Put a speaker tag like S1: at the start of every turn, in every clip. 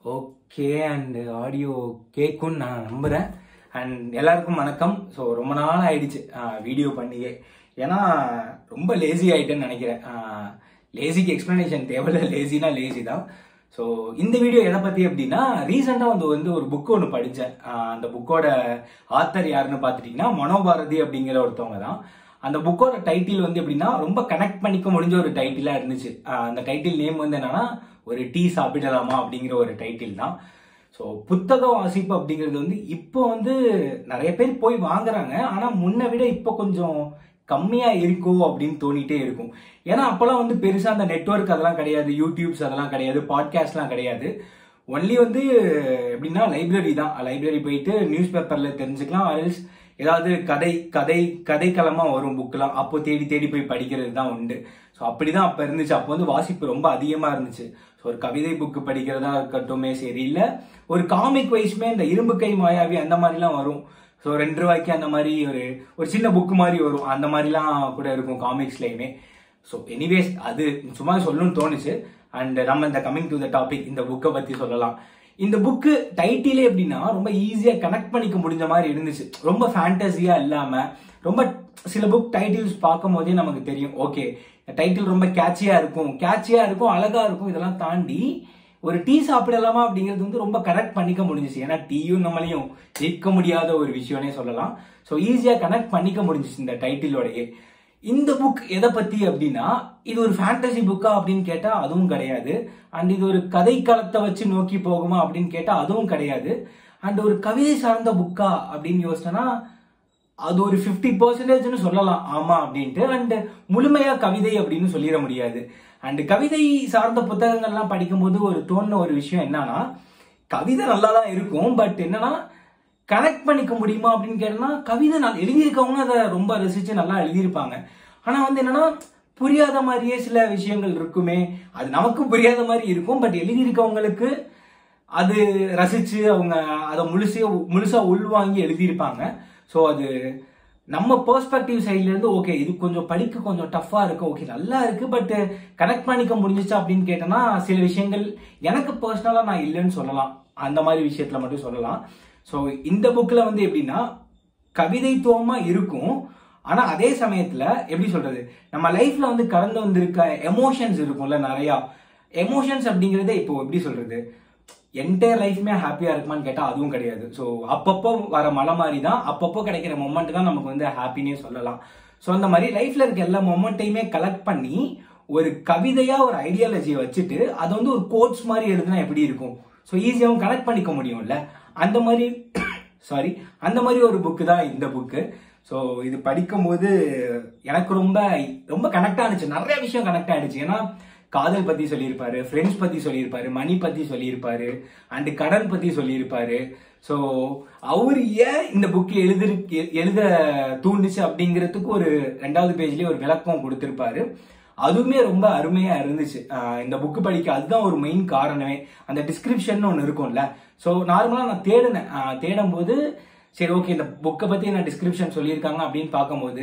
S1: okay and audio கேட்கும்னு நான் நம்புகிறேன் and எல்லாருக்கும் வணக்கம் ஸோ ரொம்ப நாள் ஆயிடுச்சு வீடியோ பண்ணியே ஏன்னா ரொம்ப லேசி ஆயிட்டேன்னு நினைக்கிறேன் லேசிக்கு எக்ஸ்ப்ளனேஷன் தேவையில்ல லேசினா லேசி தான் ஸோ இந்த வீடியோ எதை பற்றி அப்படின்னா ரீசெண்டாக வந்து வந்து ஒரு புக்கு ஒன்று படித்தேன் அந்த புக்கோட ஆத்தர் யாருன்னு பார்த்துட்டிங்கன்னா மனோபாரதி அப்படிங்கிற ஒருத்தவங்க தான் அந்த புக்கோட டைட்டில் வந்து எப்படின்னா ரொம்ப கனெக்ட் பண்ணிக்க முடிஞ்ச ஒரு டைட்டிலாக இருந்துச்சு ஆஹ் அந்த டைட்டில் நேம் வந்து என்னன்னா ஒரு டீ சாப்பிடலாமா அப்படிங்கிற ஒரு டைட்டில் தான் ஸோ புத்தக வாசிப்பு அப்படிங்கிறது வந்து இப்போ வந்து நிறைய பேர் போய் வாங்குறாங்க ஆனால் முன்னை விட இப்போ கொஞ்சம் கம்மியாக இருக்கோ அப்படின்னு தோணிட்டே இருக்கும் ஏன்னா அப்போல்லாம் வந்து பெருசாக அந்த நெட்வொர்க் அதெல்லாம் கிடையாது யூடியூப்ஸ் அதெல்லாம் கிடையாது பாட்காஸ்ட்லாம் கிடையாது ஒன்லி வந்து எப்படின்னா லைப்ரரி தான் லைப்ரரி போயிட்டு நியூஸ் பேப்பரில் தெரிஞ்சுக்கலாம் ஆல்ஸ் ஏதாவது கதை கதை கதைக்களமாக வரும் புக்கெலாம் அப்போ தேடி தேடி போய் படிக்கிறது தான் உண்டு ஸோ அப்படி தான் அப்போ இருந்துச்சு அப்போ வந்து வாசிப்பு ரொம்ப அதிகமாக இருந்துச்சு ஸோ ஒரு கவிதை புக்கு படிக்கிறதா இருக்கட்டுமே சரி இல்லை ஒரு காமிக் வைஸ்மே இந்த இரும்பு கை மாயாவி அந்த மாதிரிலாம் வரும் ஸோ ரெண்டு ரூபாய்க்கு அந்த மாதிரி ஒரு ஒரு சின்ன புக்கு மாதிரி வரும் அந்த மாதிரிலாம் கூட இருக்கும் காமிக்ஸ்லேயுமே ஸோ எனிவேஸ் அது சும்மா சொல்லணும்னு தோணுச்சு அண்ட் நம்ம இந்த கமிங் டு த டாபிக் இந்த புக்கை பற்றி சொல்லலாம் இந்த புக்கு டைட்டிலே எப்படின்னா ரொம்ப ஈஸியாக கனெக்ட் பண்ணிக்க முடிஞ்ச மாதிரி இருந்துச்சு ரொம்ப ஃபேண்டசியாக இல்லாமல் ரொம்ப சில புக் டைட்டில்ஸ் பார்க்கும் போதே நமக்கு தெரியும் ஓகே டைட்டில் ரொம்ப கேட்சியாக இருக்கும் கேட்சியாக இருக்கும் அழகாக இருக்கும் இதெல்லாம் தாண்டி ஒரு டீ சாப்பிடலாமா அப்படிங்கிறது வந்து ரொம்ப கனெக்ட் பண்ணிக்க முடிஞ்சிச்சு ஏன்னா டீயும் நம்மளையும் ஜெயிக்க முடியாத ஒரு விஷயம்னே சொல்லலாம் ஸோ ஈஸியாக கனெக்ட் பண்ணிக்க முடிஞ்சிச்சு இந்த டைட்டிலோடையே இந்த புக் எதை பத்தி அப்படின்னா இது ஒரு ஃபேண்டசி புக்கா அப்படின்னு கேட்டா அதுவும் கிடையாது அண்ட் இது ஒரு கதை களத்தை வச்சு நோக்கி போகுமா அப்படின்னு கேட்டா அதுவும் கிடையாது அண்ட் ஒரு கவிதை சார்ந்த புக்கா அப்படின்னு யோசிச்சனா அது ஒரு ஃபிஃப்டி பர்சன்டேஜ்னு சொல்லலாம் ஆமா அப்படின்ட்டு அண்ட் முழுமையா கவிதை அப்படின்னு சொல்லிட முடியாது அண்ட் கவிதை சார்ந்த புத்தகங்கள்லாம் படிக்கும்போது ஒரு தோணுன ஒரு விஷயம் என்னன்னா கவிதை நல்லா தான் இருக்கும் பட் என்னன்னா கனெக்ட் பண்ணிக்க முடியுமா அப்படின்னு கேட்டோம்னா கவிதை நான் எழுதியிருக்கவங்க அதை ரொம்ப ரசிச்சு நல்லா எழுதியிருப்பாங்க ஆனா வந்து என்னன்னா புரியாத மாதிரியே சில விஷயங்கள் இருக்குமே அது நமக்கும் புரியாத மாதிரி இருக்கும் பட் எழுதியிருக்கவங்களுக்கு அது ரசிச்சு அவங்க அதை முழுசே முழுசா உள்வாங்கி எழுதியிருப்பாங்க ஸோ அது நம்ம பெர்ஸ்பெக்டிவ் சைட்ல இருந்து ஓகே இது கொஞ்சம் படிக்க கொஞ்சம் டஃப்பா இருக்கு ஓகே நல்லா இருக்கு பட் கனெக்ட் பண்ணிக்க முடிஞ்சிச்சா அப்படின்னு கேட்டோம்னா சில விஷயங்கள் எனக்கு பர்சனலா நான் இல்லைன்னு சொல்லலாம் அந்த மாதிரி விஷயத்துல மட்டும் சொல்லலாம் ஸோ இந்த புக்கில் வந்து எப்படின்னா கவிதைத்துவமா இருக்கும் ஆனா அதே சமயத்துல எப்படி சொல்றது நம்ம லைஃப்ல வந்து கடந்து வந்திருக்க எமோஷன்ஸ் இருக்கும்ல நிறையா எமோஷன்ஸ் அப்படிங்கறத இப்போ எப்படி சொல்றது என்டையர் லைஃப்மே ஹாப்பியா இருக்குமான்னு கேட்டா அதுவும் கிடையாது ஸோ அப்பப்போ வர மலை மாதிரி தான் அப்பப்போ கிடைக்கிற மொமெண்ட் தான் நமக்கு வந்து ஹாப்பினே சொல்லலாம் ஸோ அந்த மாதிரி லைஃப்ல இருக்க எல்லா மொமெண்ட்டையுமே கலெக்ட் பண்ணி ஒரு கவிதையா ஒரு ஐடியாலஜியை வச்சுட்டு அதை வந்து ஒரு கோட்ஸ் மாதிரி எழுதுனா எப்படி இருக்கும் ஸோ ஈஸியாகவும் கனெக்ட் பண்ணிக்க முடியும்ல அந்த மாதிரி சாரி அந்த மாதிரி ஒரு புக்கு தான் இந்த புக்கு ஸோ இது படிக்கும்போது எனக்கு ரொம்ப ரொம்ப கனெக்ட் ஆனிச்சு நிறைய விஷயம் கனெக்ட் ஆயிடுச்சு ஏன்னா காதல் பத்தி சொல்லியிருப்பாரு ஃப்ரெண்ட்ஸ் பத்தி சொல்லியிருப்பாரு மணி பத்தி சொல்லியிருப்பாரு அண்ட் கடன் பத்தி சொல்லியிருப்பாரு ஸோ அவர் ஏன் இந்த புக் எழுது எழுத தூண்டுச்சு அப்படிங்கிறதுக்கு ஒரு ரெண்டாவது பேஜ்லயே ஒரு விளக்கம் கொடுத்திருப்பாரு அதுவுமே ரொம்ப அருமையா இருந்துச்சு இந்த புக்கு படிக்க அதுதான் ஒரு மெயின் காரணமே அந்த டிஸ்கிரிப்ஷன் ஒன்று இருக்கும்ல ஸோ நார்மலாக நான் தேடினேன் தேடும் போது சரி ஓகே இந்த புக்கை பத்தி என்ன டிஸ்கிரிப்ஷன் சொல்லியிருக்காங்க அப்படின்னு பார்க்கும்போது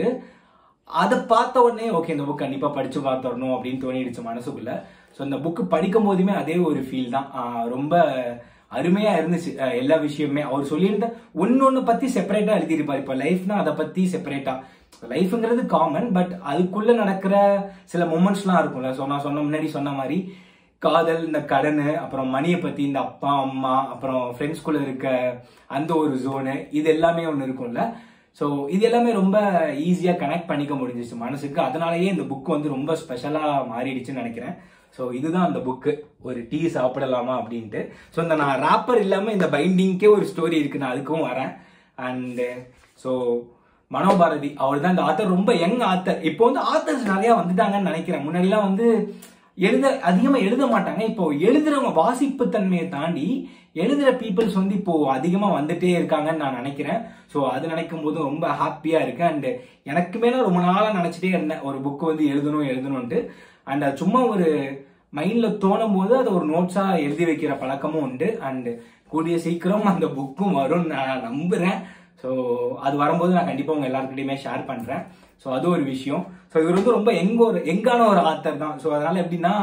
S1: அதை பார்த்த உடனே ஓகே இந்த புக் கண்டிப்பா படிச்சு பார்த்துடணும் அப்படின்னு தோணிடுச்சு மனசுக்குள்ள ஸோ இந்த புக்கு படிக்கும் போதுமே அதே ஒரு ஃபீல் தான் ரொம்ப அருமையா இருந்துச்சு எல்லா விஷயமே அவர் சொல்லியிருந்த ஒன்னொன்னு பத்தி செப்பரேட்டா எழுதியிருப்பார் இப்போ லைஃப்னா அதை பத்தி செப்பரேட்டா லைஃப்ங்கிறது காமன் பட் அதுக்குள்ள நடக்கிற சில மூமெண்ட்ஸ்லாம் இருக்கும்ல ஸோ நான் சொன்ன முன்னாடி சொன்ன மாதிரி காதல் இந்த கடன் அப்புறம் மணியை பத்தி இந்த அப்பா அம்மா அப்புறம் ஃப்ரெண்ட்ஸ்குள்ள இருக்க அந்த ஒரு ஜோனு இது எல்லாமே ஒன்று இருக்கும்ல ஸோ இது எல்லாமே ரொம்ப ஈஸியாக கனெக்ட் பண்ணிக்க முடிஞ்சிச்சு மனசுக்கு அதனாலயே இந்த புக் வந்து ரொம்ப ஸ்பெஷலாக மாறிடுச்சுன்னு நினைக்கிறேன் ஸோ இதுதான் அந்த புக்கு ஒரு டீ சாப்பிடலாமா அப்படின்ட்டு ஸோ இந்த நான் ராப்பர் இல்லாமல் இந்த பைண்டிங்க்கே ஒரு ஸ்டோரி இருக்கு நான் அதுக்கும் வரேன் அண்டு ஸோ மனோபாரதி அவர் தான் இந்த ஆத்தர் ரொம்ப யங் ஆத்தர் இப்போ வந்து ஆத்தர்ஸ் நிறைய வந்துட்டாங்கன்னு நினைக்கிறேன் முன்னாடிலாம் வந்து எழுத அதிகமாக எழுத மாட்டாங்க இப்போ எழுதுறவங்க வாசிப்பு தன்மையை தாண்டி எழுதுற பீப்புள்ஸ் வந்து இப்போ அதிகமாக வந்துட்டே இருக்காங்கன்னு நான் நினைக்கிறேன் ஸோ அது நினைக்கும் போது ரொம்ப ஹாப்பியா இருக்கு அண்ட் எனக்குமே நான் ரொம்ப நாளாக நினைச்சிட்டே இருந்தேன் ஒரு புக்கு வந்து எழுதணும் எழுதணும்ட்டு அண்ட் அது சும்மா ஒரு மைண்ட்ல தோணும் போது அதை ஒரு நோட்ஸா எழுதி வைக்கிற பழக்கமும் உண்டு அண்ட் கூடிய சீக்கிரம் அந்த புக்கும் வரும்னு நான் நம்புறேன் ஸோ அது வரும்போது நான் கண்டிப்பாக உங்க எல்லாருக்கிட்டையுமே ஷேர் பண்றேன் ஸோ அது ஒரு விஷயம் ஸோ இவர் வந்து ரொம்ப எங்க ஒரு எங்கான ஒரு ஆத்தர் தான் ஸோ அதனால எப்படின்னா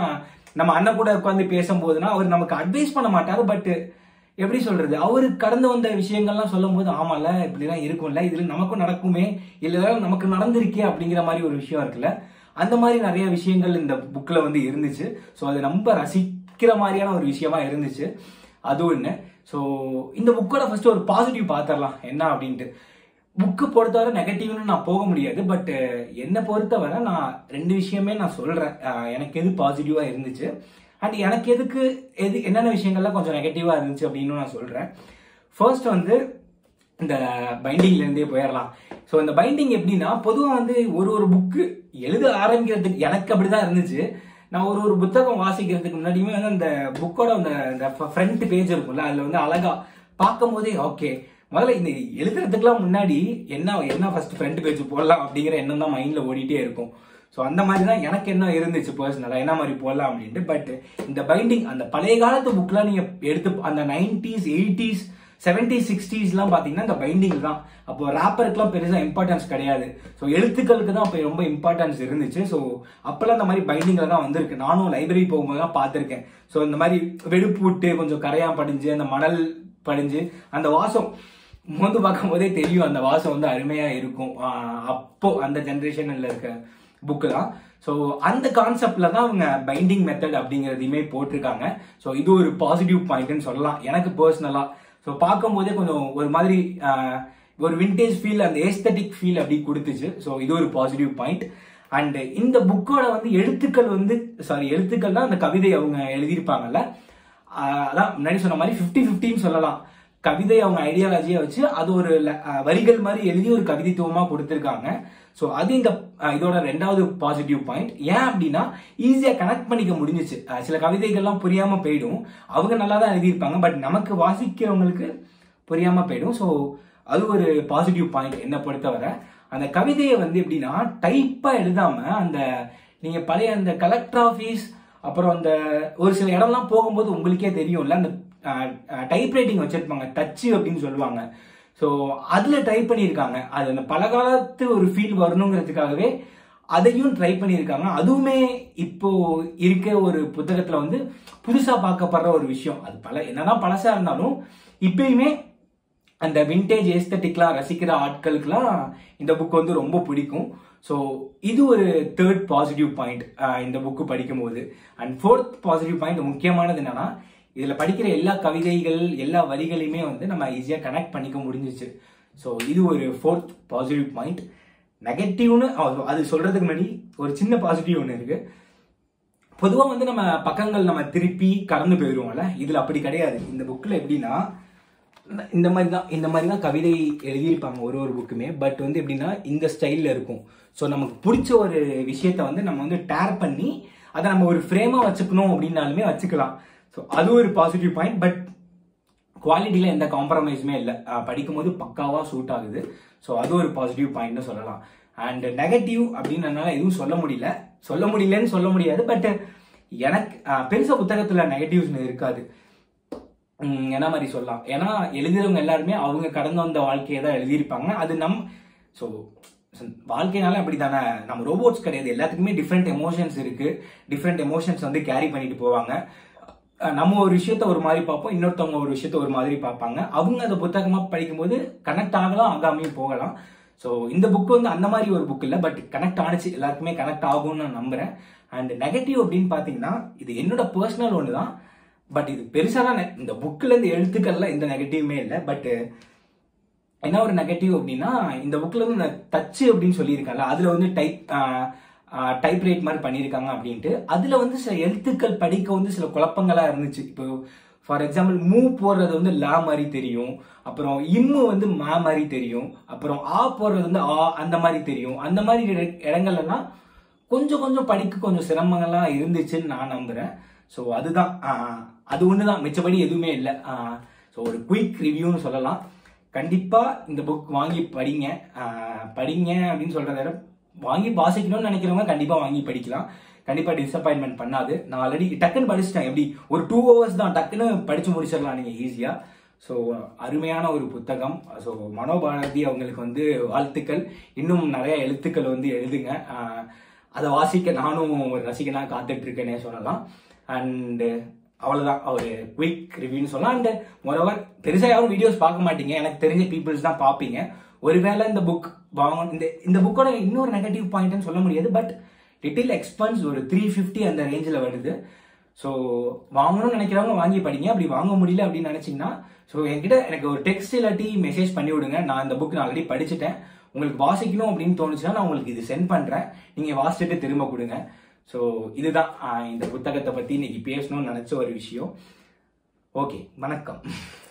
S1: நம்ம அண்ணன் கூட உட்காந்து பேசும்போதுனா அவர் நமக்கு அட்வைஸ் பண்ண மாட்டாரு பட் எப்படி சொல்றது அவரு கடந்து வந்த விஷயங்கள்லாம் சொல்லும் போது ஆமால இப்படிலாம் இருக்கும்ல இதுல நமக்கும் நடக்குமே இல்ல நமக்கு நடந்திருக்கே அப்படிங்கிற மாதிரி ஒரு விஷயம் இருக்குல்ல அந்த மாதிரி நிறைய விஷயங்கள் இந்த புக்ல வந்து இருந்துச்சு ஸோ அது ரொம்ப ரசிக்கிற மாதிரியான ஒரு விஷயமா இருந்துச்சு அது ஒன்று ஸோ இந்த புக்கோட ஃபர்ஸ்ட் ஒரு பாசிட்டிவ் பார்த்துடலாம் என்ன அப்படின்ட்டு புக்கு பொறுத்தவரை நெகட்டிவ்னு நான் போக முடியாது பட் என்னை பொறுத்தவரை நான் ரெண்டு விஷயமே நான் சொல்றேன் அஹ் எனக்கு எது பாசிட்டிவா இருந்துச்சு அண்ட் எனக்கு எதுக்கு எது என்னென்ன விஷயங்கள்லாம் கொஞ்சம் நெகட்டிவா இருந்துச்சு அப்படின்னு நான் சொல்றேன் ஃபர்ஸ்ட் வந்து இந்த பைண்டிங்ல இருந்தே போயிடலாம் ஸோ இந்த பைண்டிங் எப்படின்னா பொதுவாக வந்து ஒரு ஒரு புக்கு எழுத ஆரம்பிக்கிறதுக்கு எனக்கு அப்படிதான் இருந்துச்சு நான் ஒரு ஒரு புத்தகம் வாசிக்கிறதுக்கு முன்னாடியுமே வந்து அந்த புக்கோட அந்த அந்த ஃப்ரண்ட் பேஜ் இருக்கும்ல அதில் வந்து அழகா பார்க்கும் போதே ஓகே முதல்ல இந்த எழுதுறதுக்குலாம் முன்னாடி என்ன என்ன ஃபர்ஸ்ட் ஃப்ரண்ட் பேஜ் போடலாம் அப்படிங்கிற எண்ணம் தான் மைண்ட்ல ஓடிட்டே இருக்கும் ஸோ அந்த மாதிரி தான் எனக்கு என்ன இருந்துச்சு பர்சனலாக என்ன மாதிரி போடலாம் அப்படின்ட்டு பட் இந்த பைண்டிங் அந்த பழைய காலத்து புக்லாம் நீங்க எடுத்து அந்த நைன்டிஸ் எயிட்டிஸ் செவன்டிஸ் சிக்ஸ்டீஸ்லாம் பார்த்தீங்கன்னா இந்த பைண்டிங் தான் அப்போ ரேப்பருக்குலாம் பெருசாக இம்பார்ட்டன்ஸ் கிடையாது ஸோ எழுத்துக்களுக்கு தான் அப்போ ரொம்ப இம்பார்ட்டன்ஸ் இருந்துச்சு ஸோ அப்போல்லாம் இந்த மாதிரி பைண்டிங்ல தான் வந்திருக்கு நானும் லைப்ரரி போகும்போது தான் பார்த்துருக்கேன் ஸோ இந்த மாதிரி வெடுப்பு விட்டு கொஞ்சம் கரையான் படிஞ்சு அந்த மணல் படிஞ்சு அந்த வாசம் மோந்து பார்க்கும் போதே தெரியும் அந்த வாசம் வந்து அருமையா இருக்கும் ஆஹ் அப்போ அந்த ஜென்ரேஷன்ல இருக்க புக்கு தான் ஸோ அந்த கான்செப்ட்ல தான் அவங்க பைண்டிங் மெத்தட் அப்படிங்கிறதையுமே போட்டிருக்காங்க ஸோ இது ஒரு பாசிட்டிவ் பாயிண்ட்னு சொல்லலாம் எனக்கு பர்சனலா ஸோ பார்க்கும்போதே கொஞ்சம் ஒரு மாதிரி ஆஹ், ஒரு விண்டேஜ் ஃபீல் அந்த ஏஸ்தட்டிக் ஃபீல் அப்படி கொடுத்துச்சு ஸோ இது ஒரு பாசிட்டிவ் பாயிண்ட் அண்ட் இந்த புக்கோட வந்து எழுத்துக்கள் வந்து சாரி எழுத்துக்கள் தான் அந்த கவிதை அவங்க எழுதியிருப்பாங்கல்ல ஆஹ், அதான் முன்னாடி சொன்ன மாதிரி ஃபிஃப்டி ஃபிஃப்டின்னு சொல்லலாம் கவிதை அவங்க ஐடியாலஜியை வச்சு அது ஒரு ல- அஹ் வரிகள் மாதிரி எழுதி ஒரு கவிதைத்துவமா கொடுத்திருக்காங்க ஸோ அது இந்த அஹ், இதோட ரெண்டாவது பாசிட்டிவ் பாயிண்ட் ஏன் அப்படின்னா ஈஸியா கனெக்ட் பண்ணிக்க முடிஞ்சுச்சு அஹ், சில கவிதைகள்லாம் புரியாம போயிடும் அவங்க நல்லா தான் எழுதியிருப்பாங்க பட் நமக்கு வாசிக்கிறவங்களுக்கு புரியாம போயிடும் ஸோ அது ஒரு பாசிட்டிவ் பாயிண்ட் என்னை பொறுத்தவரை அந்த கவிதையை வந்து எப்படின்னா டைப்பா எழுதாம அந்த நீங்க பழைய அந்த கலெக்டர் ஆஃபீஸ் அப்புறம் அந்த ஒரு சில இடம்லாம் போகும்போது உங்களுக்கே தெரியும்ல அந்த டைப் ரைட்டிங் வச்சிருப்பாங்க டச்சு அப்படின்னு சொல்லுவாங்க ஸோ அதுல ட்ரை பண்ணியிருக்காங்க அது அந்த பழகாலத்து ஒரு ஃபீல் வரணுங்கிறதுக்காகவே அதையும் ட்ரை பண்ணியிருக்காங்க அதுவுமே இப்போ இருக்க ஒரு புத்தகத்துல வந்து புதுசா பார்க்கப்படுற ஒரு விஷயம் அது பல என்னதான் பழசா இருந்தாலும் இப்பயுமே அந்த விண்டேஜ் ஏஸ்தட்டிக்லாம் ரசிக்கிற ஆட்களுக்குலாம் இந்த புக் வந்து ரொம்ப பிடிக்கும் ஸோ இது ஒரு தேர்ட் பாசிட்டிவ் பாயிண்ட் இந்த புக்கு படிக்கும்போது அண்ட் ஃபோர்த் பாசிட்டிவ் பாயிண்ட் முக்கியமானது என்னன்னா இதுல படிக்கிற எல்லா கவிதைகள் எல்லா வரிகளையுமே வந்து நம்ம ஈஸியா கனெக்ட் பண்ணிக்க முடிஞ்சிச்சு ஸோ இது ஒரு ஃபோர்த் பாசிட்டிவ் பாயிண்ட் நெகட்டிவ்னு அது சொல்றதுக்கு முன்னாடி ஒரு சின்ன பாசிட்டிவ் ஒன்று இருக்கு பொதுவா வந்து நம்ம பக்கங்கள் நம்ம திருப்பி கடந்து போயிடுவோம்ல இதுல அப்படி கிடையாது இந்த புக்ல எப்படின்னா இந்த மாதிரி தான் இந்த மாதிரி தான் கவிதை எழுதியிருப்பாங்க ஒரு ஒரு புக்குமே பட் வந்து எப்படின்னா இந்த ஸ்டைலில் இருக்கும் ஸோ நமக்கு பிடிச்ச ஒரு விஷயத்த வந்து நம்ம வந்து டேர் பண்ணி அதை நம்ம ஒரு ஃப்ரேமாக வச்சுக்கணும் அப்படின்னாலுமே வச்சுக்கலாம் ஸோ அது ஒரு பாசிட்டிவ் பாயிண்ட் பட் குவாலிட்டியில் எந்த காம்ப்ரமைஸுமே இல்லை படிக்கும்போது பக்காவாக சூட் ஆகுது ஸோ அது ஒரு பாசிட்டிவ் பாயிண்ட்னு சொல்லலாம் அண்ட் நெகட்டிவ் அப்படின்னு என்னால் எதுவும் சொல்ல முடியல சொல்ல முடியலன்னு சொல்ல முடியாது பட் எனக்கு பெருசாக புத்தகத்தில் நெகட்டிவ்ஸ் இருக்காது ம், என்ன மாதிரி சொல்லலாம் ஏன்னா எழுதுறவங்க எல்லாருமே அவங்க கடந்து வந்த வாழ்க்கையை தான் எழுதியிருப்பாங்க அது நம் ஸோ வாழ்க்கைனால அப்படி தானே நம்ம ரோபோட்ஸ் கிடையாது எல்லாத்துக்குமே டிஃப்ரெண்ட் எமோஷன்ஸ் இருக்கு டிஃப்ரெண்ட் எமோஷன்ஸ் வந்து கேரி பண்ணிட்டு போவாங்க அஹ் நம்ம ஒரு விஷயத்த ஒரு மாதிரி பார்ப்போம் இன்னொருத்தவங்க ஒரு விஷயத்த ஒரு மாதிரி பார்ப்பாங்க அவங்க அந்த புத்தகமா படிக்கும்போது கனெக்ட் ஆகலாம் ஆகாமையும் போகலாம் ஸோ இந்த புக் வந்து அந்த மாதிரி ஒரு புக் இல்லை பட் கனெக்ட் ஆனிச்சு எல்லாருக்குமே கனெக்ட் ஆகும்னு நான் நம்புறேன் அண்ட் நெகட்டிவ் அப்படின்னு பார்த்தீங்கன்னா இது என்னோட பர்சனல் ஒன்று தான் பட் இது பெருசாக தான் நெ- இந்த புக்கில் இந்த எழுத்துக்கள்ல எந்த நெகட்டிவுமே இல்லை பட் என்ன ஒரு நெகட்டிவ் அப்படின்னா இந்த புக்ல வந்து இந்த டச் அப்படின்னு சொல்லியிருக்காங்க அதுல வந்து டைப் டைப் ரைட் மாதிரி பண்ணியிருக்காங்க அப்படின்ட்டு அதுல வந்து சில எழுத்துக்கள் படிக்க வந்து சில குழப்பங்களா இருந்துச்சு இப்போ ஃபார் எக்ஸாம்பிள் மூ போடுறது வந்து லா மாதிரி தெரியும் அப்புறம் இம்மு வந்து மா மாதிரி தெரியும் அப்புறம் ஆ போடுறது வந்து ஆ அந்த மாதிரி தெரியும் அந்த மாதிரி இட- இடங்கள்லாம் கொஞ்சம் கொஞ்சம் படிக்க கொஞ்சம் சிரமங்கள்லாம் இருந்துச்சுன்னு நான் நம்புறேன் ஸோ அதுதான் ஆஹ், அது ஒன்று தான் மிச்சபடி எதுவுமே இல்லை ஸோ ஒரு குயிக் ரிவ்யூன்னு சொல்லலாம் கண்டிப்பா இந்த புக் வாங்கி படிங்க ஆஹ், படிங்க அப்படின்னு சொல்றத விட வாங்கி வாசிக்கணும்னு நினைக்கிறவங்க கண்டிப்பா வாங்கி படிக்கலாம் கண்டிப்பா டிசப்பாயின்மெண்ட் பண்ணாது நான் ஆல்ரெடி டக்குன்னு படிச்சிட்டேன் எப்படி ஒரு டூ ஹவர்ஸ் தான் டக்குன்னு படிச்சு முடிச்சிடலாம் நீங்க ஈஸியா ஸோ அருமையான ஒரு புத்தகம் ஸோ மனோபாரதி அவங்களுக்கு வந்து வாழ்த்துக்கள் இன்னும் நிறைய எழுத்துக்கள் வந்து எழுதுங்க ஆஹ், அதை வாசிக்க நானும் ஒரு ரசிகனா காத்துட்டு இருக்கேனே சொல்லலாம் அண்டு அவ்வளோதான் ஒரு குயிக் ரிவ்யூன்னு சொல்லலாம் அண்ட் மொரவர் பெருசாக யாரும் வீடியோஸ் பார்க்க மாட்டீங்க எனக்கு தெரிஞ்ச பீப்புள்ஸ் தான் பார்ப்பீங்க ஒருவேளை இந்த புக் வாங்க இந்த இந்த புக்கோட இன்னொரு நெகட்டிவ் பாயிண்ட்னு சொல்ல முடியாது பட் லிட்டில் எக்ஸ்பென்ஸ் ஒரு த்ரீ ஃபிஃப்டி அந்த ரேஞ்சில் வருது ஸோ வாங்கணும்னு நினைக்கிறவங்க வாங்கி படிங்க அப்படி வாங்க முடியல அப்படின்னு நினைச்சீங்கன்னா ஸோ என்கிட்ட எனக்கு ஒரு டெக்ஸ்ட் இல்லாட்டி மெசேஜ் பண்ணி விடுங்க நான் இந்த புக் நான் ஆல்ரெடி படிச்சுட்டேன் உங்களுக்கு வாசிக்கணும் அப்படின்னு தோணுச்சுன்னா நான் உங்களுக்கு இது சென்ட் பண்றேன் நீங்க வாசிச்சுட்டு திரும்ப கொடுங்க ஸோ இதுதான் ஆஹ், இந்த புத்தகத்தை பத்தி இன்னைக்கு பேசணும்னு நினைச்ச ஒரு விஷயம் ஓகே வணக்கம்